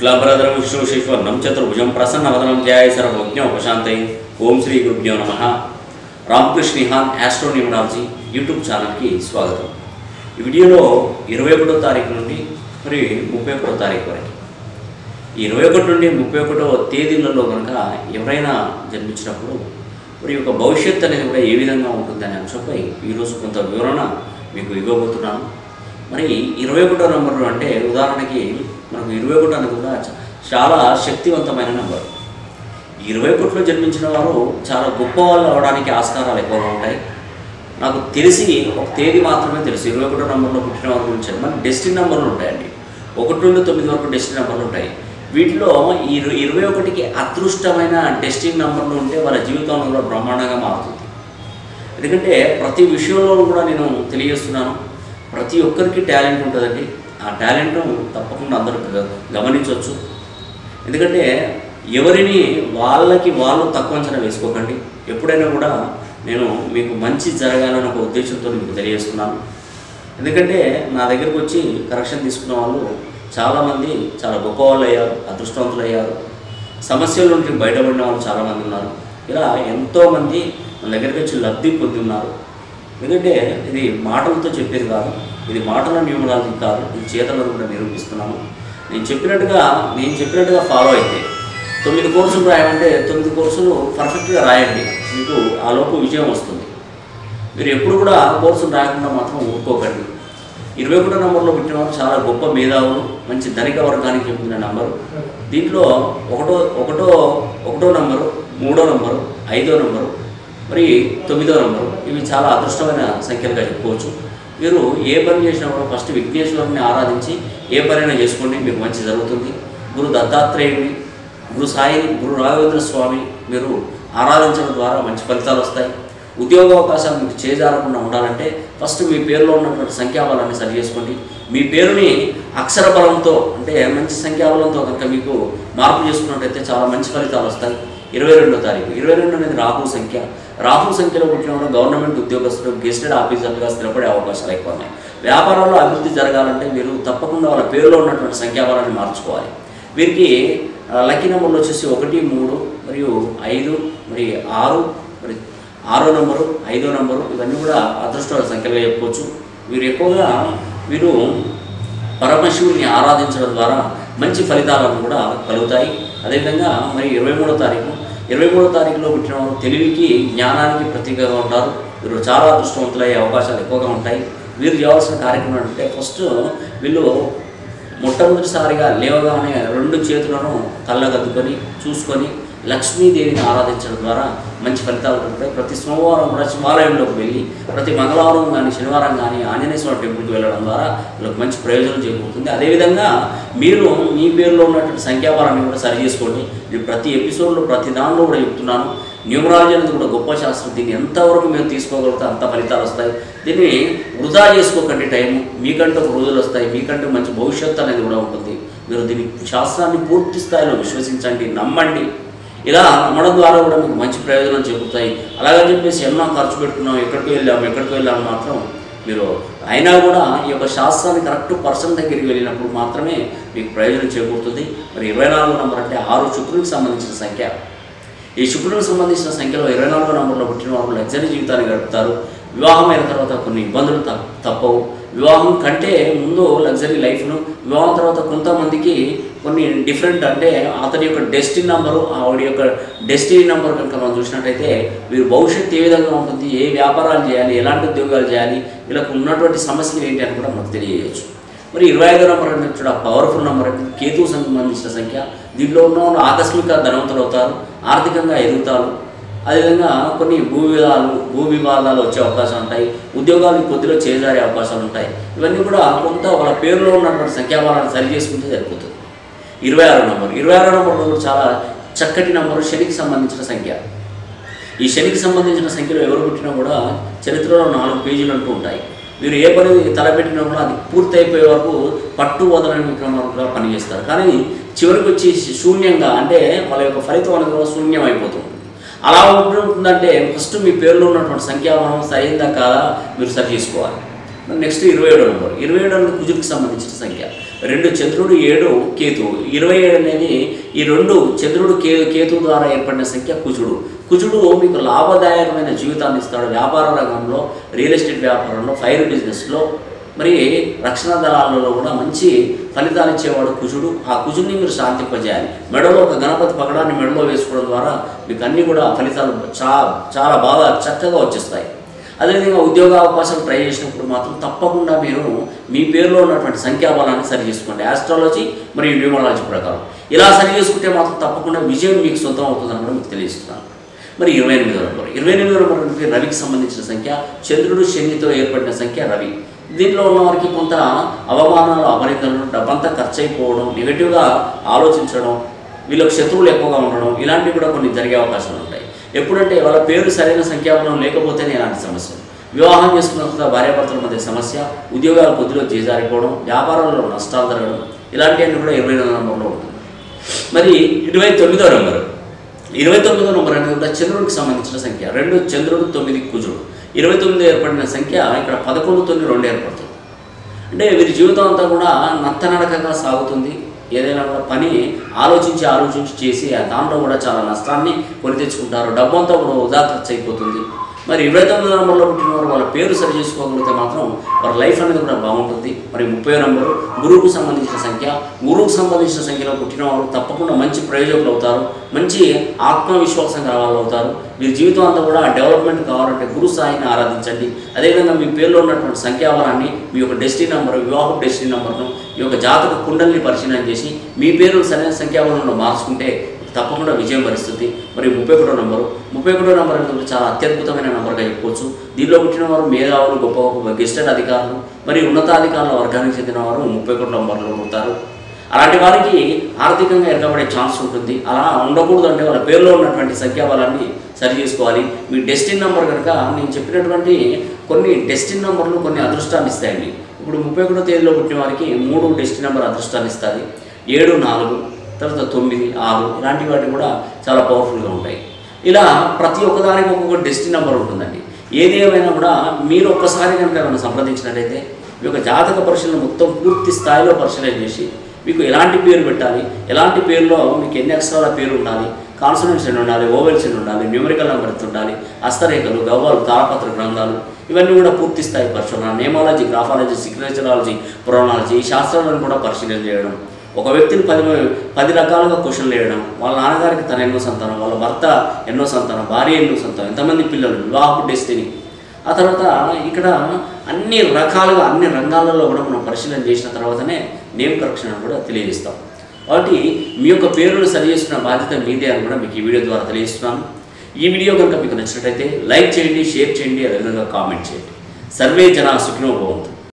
శుక్లాభరధరం విష్ణుశేశ్వరణం చతుర్భుజం ప్రసన్నవదనం ధ్యాయ సర్వజ్ఞ ఉపశాంతై ఓం శ్రీ గురుభ్యో నమ Ramakrishna Nihan astro numerology YouTube ఛానల్కి స్వాగతం ఈ వీడియోలో ఇరవై ఒకటో తారీఖు నుండి మరి ముప్పై ఒకటో తారీఖు వరకు ఈ ఇరవై ఒకటి నుండి ముప్పై ఒకటో తేదీలలో కనుక ఎవరైనా జన్మించినప్పుడు మరి యొక్క భవిష్యత్తు అనేది కూడా ఏ విధంగా ఉంటుందనే అంశంపై ఈరోజు కొంత వివరణ మీకు ఇవ్వబోతున్నాను మరి ఇరవై ఒకటో నెంబర్ అంటే ఉదాహరణకి మనకు ఇరవై ఒకటి అనేది కూడా చ- చాలా శక్తివంతమైన నెంబర్ ఈ ఇరవై ఒకటిలో జన్మించిన వారు చాలా గొప్ప వాళ్ళు అవడానికి ఆస్కారాలు ఎక్కువగా ఉంటాయి నాకు తెలిసి ఒక తేదీ మాత్రమే తెలుసు ఇరవై ఒకటో నెంబర్లో పుట్టిన వారి గురించి మన డెస్టిన్ నెంబర్లు ఉంటాయండి ఒకటి నుండి తొమ్మిది వరకు డెస్టిన్ నెంబర్లు ఉంటాయి వీటిలో ఈ ఇరు- ఇరవై ఒకటికి అదృష్టమైన డెస్టిన్ నెంబర్లు ఉంటే వాళ్ళ జీవితంలో కూడా బ్రహ్మాండంగా మారుతుంది ఎందుకంటే ప్రతి విషయంలో కూడా నేను తెలియజేస్తున్నాను ప్రతి ఒక్కరికి టాలెంట్ ఉంటుందండి ఆ టాలెంట్ తప్పకుండా అందరూ గ- గమనించవచ్చు ఎందుకంటే ఎవరిని వాళ్ళకి వాళ్ళు తక్కువ అంచనా వేసుకోకండి ఎప్పుడైనా కూడా నేను మీకు మంచి జరగాలని ఒక ఉద్దేశంతో మీకు తెలియజేస్తున్నాను ఎందుకంటే నా దగ్గరకు వచ్చి కరెక్షన్ తీసుకున్న వాళ్ళు చాలామంది చాలా గొప్ప వాళ్ళు అయ్యారు అదృష్టవంతులు అయ్యారు సమస్యల నుండి బయటపడిన వాళ్ళు చాలామంది ఉన్నారు ఇలా ఎంతోమంది మన దగ్గరికి వచ్చి లబ్ధి పొంది ఉన్నారు ఎందుకంటే ఇది మాటలతో చెప్పేది కాదు ఇది మాటల న్యూమరాలజీ కాదు ఇది చేతలను కూడా నిరూపిస్తున్నాను నేను చెప్పినట్టుగా నేను చెప్పినట్టుగా ఫాలో అయితే తొమ్మిది కోర్సులు రాయమంటే తొమ్మిది కోర్సులు పర్ఫెక్ట్గా రాయండి మీకు ఆ లోపు విజయం వస్తుంది మీరు ఎప్పుడు కూడా ఆ కోర్సులు రాయకుండా మాత్రం ఊరుకోకండి ఇరవై ఒకటో నెంబర్లో పుట్టిన వారు చాలా గొప్ప మేధావులు మంచి ధనిక వర్గానికి చెందిన నెంబరు దీంట్లో ఒకటో ఒకటో ఒకటో నెంబరు మూడో నెంబరు ఐదో నెంబరు మరి తొమ్మిదో నెంబరు ఇవి చాలా అదృష్టమైన సంఖ్యలుగా చెప్పుకోవచ్చు మీరు ఏ పని చేసినా కూడా ఫస్ట్ విఘ్నేశ్వరుని ఆరాధించి ఏ పనైనా చేసుకోండి మీకు మంచి జరుగుతుంది గురు దత్తాత్రేయుని గురు సాయి గురు రాఘవేంద్ర స్వామి మీరు ఆరాధించడం ద్వారా మంచి ఫలితాలు వస్తాయి ఉద్యోగ అవకాశాలు మీకు చేజారకుండా ఉండాలంటే ఫస్ట్ మీ పేరులో ఉన్నటువంటి సంఖ్యాబలాన్ని సరి చేసుకోండి మీ పేరుని అక్షర బలంతో అంటే మంచి సంఖ్యాబలంతో కనుక మీకు మార్పు చేసుకున్నట్టయితే చాలా మంచి ఫలితాలు వస్తాయి ఇరవై రెండో తారీఖు ఇరవై రెండు అనేది రాహు సంఖ్య రాహు సంఖ్యలో పుట్టిన వాళ్ళు గవర్నమెంట్ ఉద్యోగస్తులు గెస్టెడ్ ఆఫీసర్లుగా స్థిరపడే అవకాశాలు ఎక్కువ ఉన్నాయి వ్యాపారంలో అభివృద్ధి జరగాలంటే మీరు తప్పకుండా వాళ్ళ పేరులో ఉన్నటువంటి సంఖ్యాబలాన్ని మార్చుకోవాలి వీరికి ఆ, లక్కీ నెంబర్లు వచ్చేసి ఒకటి మూడు మరియు ఐదు మరి ఆరు మరి ఆరో నెంబరు ఐదో నెంబరు ఇవన్నీ కూడా అదృష్ట సంఖ్యలుగా చెప్పుకోవచ్చు వీరు ఎక్కువగా వీరు పరమశివుని ఆరాధించడం ద్వారా మంచి ఫలితాలను కూడా కలుగుతాయి అదేవిధంగా మరి ఇరవై మూడో తారీఖు ఇరవై మూడో తారీఖులో పుట్టిన వారు తెలివికి జ్ఞానానికి ప్రతీకగా ఉంటారు వీరు చాలా అదృష్టవంతులయ్యే అవకాశాలు ఎక్కువగా ఉంటాయి వీరు చేయాల్సిన కార్యక్రమం అంటే ఫస్ట్ వీళ్ళు మొట్టమొదటిసారిగా లేవగానే రెండు చేతులను కళ్ళగద్దుకొని చూసుకొని లక్ష్మీదేవిని ఆరాధించడం ద్వారా మంచి ఫలితాలు ఉంటాయి ప్రతి సోమవారం కూడా శివాలయంలోకి వెళ్ళి ప్రతి మంగళవారం కానీ శనివారం కానీ ఆంజనేయ స్వామి టెంపుల్కి వెళ్ళడం ద్వారా వీళ్ళకి మంచి ప్రయోజనం చేకూరుతుంది అదేవిధంగా మీరు మీ పేరులో ఉన్నటువంటి సంఖ్యాబలాన్ని కూడా సరి చేసుకోండి నేను ప్రతి ఎపిసోడ్లో ప్రతి దానిలో కూడా చెప్తున్నాను న్యూమరాలజీ అనేది కూడా గొప్ప శాస్త్రం దీన్ని ఎంతవరకు మేము తీసుకోగలిగితే అంత ఫలితాలు వస్తాయి దీన్ని వృధా చేసుకోకండి టైము మీకంటూ ఒక రోజులు వస్తాయి మీకంటూ మంచి భవిష్యత్తు అనేది కూడా ఉంటుంది మీరు దీని శాస్త్రాన్ని పూర్తి స్థాయిలో విశ్వసించండి నమ్మండి ఇలా నమ్మడం ద్వారా కూడా మీకు మంచి ప్రయోజనం చేకూరుతాయి అలాగని చెప్పేసి ఎన్నో ఖర్చు పెట్టుకున్నాం ఎక్కడికి వెళ్ళాము ఎక్కడికి వెళ్ళాము మాత్రం మీరు అయినా కూడా ఈ యొక్క శాస్త్రాన్ని కరెక్ట్ పర్సన్ దగ్గరికి వెళ్ళినప్పుడు మాత్రమే మీకు ప్రయోజనం చేకూరుతుంది మరి ఇరవై నాలుగు నంబర్ అంటే ఆరు శుక్రునికి సంబంధించిన సంఖ్య ఈ శుక్రుడికి సంబంధించిన సంఖ్యలో ఇరవై నాలుగో నంబర్లో పుట్టిన వారు లగ్జరీ జీవితాన్ని గడుపుతారు వివాహం అయిన తర్వాత కొన్ని ఇబ్బందులు తప్- తప్పవు వివాహం కంటే ముందు లగ్జరీ లైఫ్ను వివాహం తర్వాత కొంతమందికి కొన్ని డిఫరెంట్ అంటే అతని యొక్క డెస్టిన్ నంబరు ఆవిడ యొక్క డెస్టినీ నెంబర్ కనుక మనం చూసినట్టయితే వీరు భవిష్యత్తు ఏ విధంగా ఉంటుంది ఏ వ్యాపారాలు చేయాలి ఎలాంటి ఉద్యోగాలు చేయాలి వీళ్ళకు ఉన్నటువంటి సమస్యలు ఏంటి అని కూడా మనకు తెలియజేయచ్చు మరి ఇరవై ఐదో నెంబర్ అనేది చూడ పవర్ఫుల్ నెంబర్ అంటే కేతువు సంబంధించిన సంఖ్య దీంట్లో ఉన్న వాళ్ళు ఆకస్మిక ధనవంతులు అవుతారు ఆర్థికంగా ఎదుగుతారు అదేవిధంగా కొన్ని భూ వివాదాలు భూ వివాదాలు వచ్చే అవకాశాలు ఉంటాయి ఉద్యోగాలు కొద్దిలో చేజారే అవకాశాలు ఉంటాయి ఇవన్నీ కూడా కొంత వాళ్ళ పేరులో ఉన్నటువంటి సంఖ్యాబలాన్ని సరి చేసుకుంటే సరిపోతుంది ఇరవై ఆరో నెంబర్ ఇరవై ఆరో నెంబర్లో కూడా చాలా చక్కటి నెంబరు శనికి సంబంధించిన సంఖ్య ఈ శనికి సంబంధించిన సంఖ్యలో ఎవరు పుట్టినా కూడా చరిత్రలో నాలుగు పేజీలు అంటూ ఉంటాయి మీరు ఏ పని తలపెట్టినా కూడా అది పూర్తి అయిపోయే వరకు పట్టు వదలని విక్రమార్కుగా పనిచేస్తారు కానీ చివరికి వచ్చి శూన్యంగా అంటే వాళ్ళ యొక్క ఫలితం అనేది కూడా శూన్యం అయిపోతుంది అలా ఉంటుందంటే ఫస్ట్ మీ పేరులో ఉన్నటువంటి సంఖ్యాబలం సరైందా కాదా మీరు సరి చేసుకోవాలి నెక్స్ట్ ఇరవై ఏడో నెంబర్ ఇరవై ఏడో నెంబర్ కుజుడికి సంబంధించిన సంఖ్య రెండు చంద్రుడు ఏడు కేతు ఇరవై ఏడు అనేది ఈ రెండు చంద్రుడు కే కేతు ద్వారా ఏర్పడిన సంఖ్య కుజుడు కుజుడు మీకు లాభదాయకమైన జీవితాన్ని ఇస్తాడు వ్యాపార రంగంలో రియల్ ఎస్టేట్ వ్యాపారంలో ఫైర్ బిజినెస్లో మరి రక్షణ దళాలలో కూడా మంచి ఫలితాలు ఇచ్చేవాడు కుజుడు ఆ కుజుడిని మీరు శాంతింపజేయాలి మెడలో ఒక గణపతి పగడాన్ని మెడలో వేసుకోవడం ద్వారా మీకు అన్నీ కూడా ఫలితాలు చా చాలా బాగా చక్కగా వచ్చేస్తాయి అదేవిధంగా ఉద్యోగ అవకాశాలు ట్రై చేసినప్పుడు మాత్రం తప్పకుండా మీరు మీ పేరులో ఉన్నటువంటి సంఖ్యాబలాన్ని సరి చేసుకోండి ఆస్ట్రాలజీ మరియు న్యూమరాలజీ ప్రకారం ఇలా సరి చేసుకుంటే మాత్రం తప్పకుండా విజయం మీకు సొంతం అవుతుందని కూడా మీకు తెలియజేస్తున్నాను మరి ఇరవై ఎనిమిదో నెంబర్ ఇరవై ఎనిమిదో నెంబర్ అంటే రవికి సంబంధించిన సంఖ్య చంద్రుడు శనితో ఏర్పడిన సంఖ్య రవి దీంట్లో ఉన్న వారికి కొంత అవమానాలు అపరితలు డబ్బంతా ఖర్చు అయిపోవడం నెగిటివ్గా ఆలోచించడం వీళ్ళకి శత్రువులు ఎక్కువగా ఉండడం ఇలాంటివి కూడా కొన్ని జరిగే అవకాశాలు ఉంటాయి ఎప్పుడంటే వాళ్ళ పేరు సరైన సంఖ్యాబలం లేకపోతేనే ఇలాంటి సమస్యలు వివాహం చేసుకున్న తర్వాత భార్యాభర్తల మధ్య సమస్య ఉద్యోగాలు కొద్దిలో చేజారిపోవడం వ్యాపారంలో నష్టాలు జరగడం ఇలాంటివన్నీ కూడా ఇరవై ఎనిమిదో నెంబర్లో ఉంటుంది మరి ఇరవై తొమ్మిదో నెంబరు ఇరవై తొమ్మిదో నెంబర్ అనేది కూడా చంద్రుడికి సంబంధించిన సంఖ్య రెండు చంద్రుడు తొమ్మిది కుజుడు ఇరవై తొమ్మిది ఏర్పడిన సంఖ్య ఇక్కడ పదకొండు తొమ్మిది రెండు ఏర్పడుతుంది అంటే వీరి జీవితం అంతా కూడా నత్తనడకగా సాగుతుంది ఏదైనా కూడా పని ఆలోచించి ఆలోచించి చేసి ఆ దాంట్లో కూడా చాలా నష్టాన్ని కొని తెచ్చుకుంటారు డబ్బు అంతా కూడా వృధా ఖర్చు అయిపోతుంది మరి ఇరవై తొమ్మిది నెంబర్లో పుట్టిన వారు వాళ్ళ పేరు సరి చేసుకోగలిగితే మాత్రం వారి లైఫ్ అనేది కూడా బాగుంటుంది మరి ముప్పై నెంబరు గురువుకు సంబంధించిన సంఖ్య గురువుకు సంబంధించిన సంఖ్యలో పుట్టిన వారు తప్పకుండా మంచి ప్రయోజకులు అవుతారు మంచి ఆత్మవిశ్వాసం కావాలి అవుతారు వీరి జీవితం అంతా కూడా డెవలప్మెంట్ కావాలంటే గురు సాయిని ఆరాధించండి అదేవిధంగా మీ పేరులో ఉన్నటువంటి సంఖ్యాబలాన్ని మీ యొక్క డెస్టినీ నెంబర్ వివాహ డెస్టినీ నెంబర్ను మీ యొక్క జాతక కుండల్ని పరిశీలన చేసి మీ పేరు సరైన సంఖ్యాబలంలో మార్చుకుంటే తప్పకుండా విజయం వరిస్తుంది మరి ముప్పై ఒకటో నంబరు ముప్పై ఒకటో నంబర్ అనేది చాలా అత్యద్భుతమైన నంబర్గా చెప్పుకోవచ్చు దీనిలో పుట్టిన వారు మేధావులు గొప్ప గొప్ప గెస్టెడ్ అధికారులు మరి ఉన్నతాధికారుల వర్గానికి చెందిన వారు ముప్పై ఒకటో నంబర్లో ఉంటారు అలాంటి వారికి ఆర్థికంగా ఎరగబడే ఛాన్స్ ఉంటుంది అలా ఉండకూడదు అంటే వాళ్ళ పేరులో ఉన్నటువంటి సంఖ్యాబలాన్ని సరి చేసుకోవాలి మీ డెస్టిన్ నెంబర్ కనుక నేను చెప్పినటువంటి కొన్ని డెస్టిన్ నెంబర్లు కొన్ని అదృష్టాన్ని ఇస్తాయండి ఇప్పుడు ముప్పై ఒకటో తేదీలో పుట్టిన వారికి మూడు డెస్టిన్ నెంబర్ అదృష్టాన్ని ఇస్తుంది ఏడు నాలుగు తర్వాత తొమ్మిది ఆరు ఇలాంటి వాటి కూడా చాలా పవర్ఫుల్గా ఉంటాయి ఇలా ప్రతి ఒక్కదానికి ఒక్కొక్క డెస్టిన్ నెంబర్ ఉంటుందండి ఏది ఏమైనా కూడా మీరు ఒక్కసారి కనుక ఏమైనా సంప్రదించినట్టయితే మీ యొక్క జాతక పరిశీలన మొత్తం పూర్తి స్థాయిలో పరిశీలన చేసి మీకు ఎలాంటి పేరు పెట్టాలి ఎలాంటి పేరులో మీకు ఎన్ని అక్షరాల పేరు ఉండాలి కాన్సనెంట్స్ ఎన్ని ఉండాలి ఓవెల్స్ ఎన్ని ఉండాలి న్యూమరికల్ నెంబర్ ఎంత ఉండాలి హస్తరేఖలు గవ్వాలు తాళపత్ర గ్రంథాలు ఇవన్నీ కూడా పూర్తి స్థాయి పరిశోధన నేమాలజీ గ్రాఫాలజీ సిగ్నేచరాలజీ పురాణాలజీ ఈ శాస్త్రాలను కూడా పరిశీలన చేయడం ఒక వ్యక్తిని పది పది రకాలుగా క్వశ్చన్లు వేయడం వాళ్ళ నాన్నగారికి తన ఎన్నో సంతానం వాళ్ళ భర్త ఎన్నో సంతానం భార్య ఎన్నో సంతానం ఎంతమంది పిల్లలు వివాహపు డెస్టినీ ఆ తర్వాత ఇక్కడ అన్ని రకాలుగా అన్ని రంగాలలో కూడా మనం పరిశీలన చేసిన తర్వాతనే నేమ్ కరెక్షన్ అని కూడా తెలియజేస్తాం కాబట్టి మీ యొక్క పేరును సరి చేసుకున్న బాధ్యత మీదే అని కూడా మీకు ఈ వీడియో ద్వారా తెలియజేస్తున్నాను ఈ వీడియో కనుక మీకు నచ్చినట్లయితే లైక్ చేయండి షేర్ చేయండి అదేవిధంగా కామెంట్ చేయండి సర్వే జన సుఖినో భవంతు